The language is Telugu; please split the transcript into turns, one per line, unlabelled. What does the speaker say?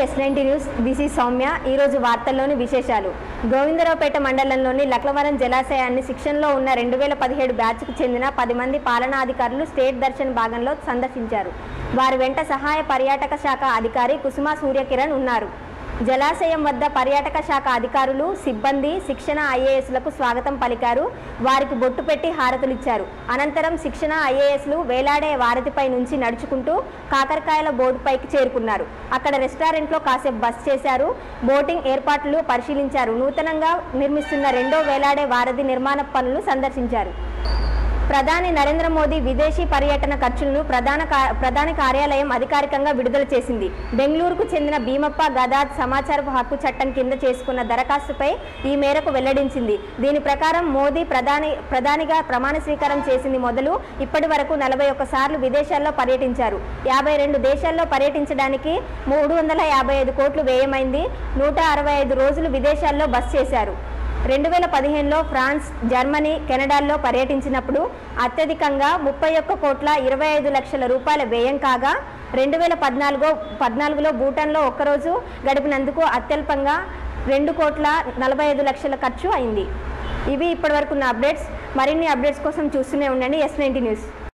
ఎస్ నైన్టీ న్యూస్ దిస్ ఈ సౌమ్య ఈరోజు వార్తల్లోని విశేషాలు గోవిందరావుపేట మండలంలోని లక్లవరం జలాశయాన్ని శిక్షణలో ఉన్న రెండు వేల పదిహేడు బ్యాచ్కు చెందిన పది మంది పాలనాధికారులు స్టేట్ దర్శన్ భాగంలో సందర్శించారు వారి వెంట సహాయ పర్యాటక శాఖ అధికారి కుసుమ సూర్యకిరణ్ ఉన్నారు జలాశయం వద్ద పర్యాటక శాఖ అధికారులు సిబ్బంది శిక్షణ ఐఏఎస్లకు స్వాగతం పలికారు వారికి బొట్టు పెట్టి హారతులిచ్చారు అనంతరం శిక్షణ ఐఏఎస్లు వేలాడే వారధిపై నుంచి నడుచుకుంటూ కాకరకాయల బోర్డుపైకి చేరుకున్నారు అక్కడ రెస్టారెంట్లో కాసేపు బస్ చేశారు బోటింగ్ ఏర్పాట్లు పరిశీలించారు నూతనంగా నిర్మిస్తున్న రెండో వేలాడే వారధి నిర్మాణ పనులు సందర్శించారు ప్రధాని నరేంద్ర మోదీ విదేశీ పర్యటన ఖర్చులను ప్రధాన కా- ప్రధాని కార్యాలయం అధికారికంగా విడుదల చేసింది బెంగళూరుకు చెందిన భీమప్ప గదాద్ సమాచారపు హక్కు చట్టం కింద చేసుకున్న దరఖాస్తుపై ఈ మేరకు వెల్లడించింది దీని ప్రకారం మోదీ ప్రధాని ప్రధానిగా ప్రమాణ స్వీకారం చేసింది మొదలు ఇప్పటి వరకు నలభై ఒక్క సార్లు విదేశాల్లో పర్యటించారు యాభై రెండు దేశాల్లో పర్యటించడానికి మూడు వందల యాభై ఐదు కోట్లు వ్యయమైంది నూట అరవై ఐదు రోజులు విదేశాల్లో బస్ చేశారు రెండు వేల పదిహేనులో ఫ్రాన్స్ జర్మనీ కెనడాల్లో పర్యటించినప్పుడు అత్యధికంగా ముప్పై ఒక్క కోట్ల ఇరవై ఐదు లక్షల రూపాయల వ్యయం కాగా రెండు వేల పద్నాలుగో పద్నాలుగులో భూటాన్లో ఒక్కరోజు గడిపినందుకు అత్యల్పంగా రెండు కోట్ల నలభై ఐదు లక్షల ఖర్చు అయింది ఇవి ఇప్పటివరకు ఉన్న అప్డేట్స్ మరిన్ని అప్డేట్స్ కోసం చూస్తూనే ఉండండి ఎస్ నైన్టీ న్యూస్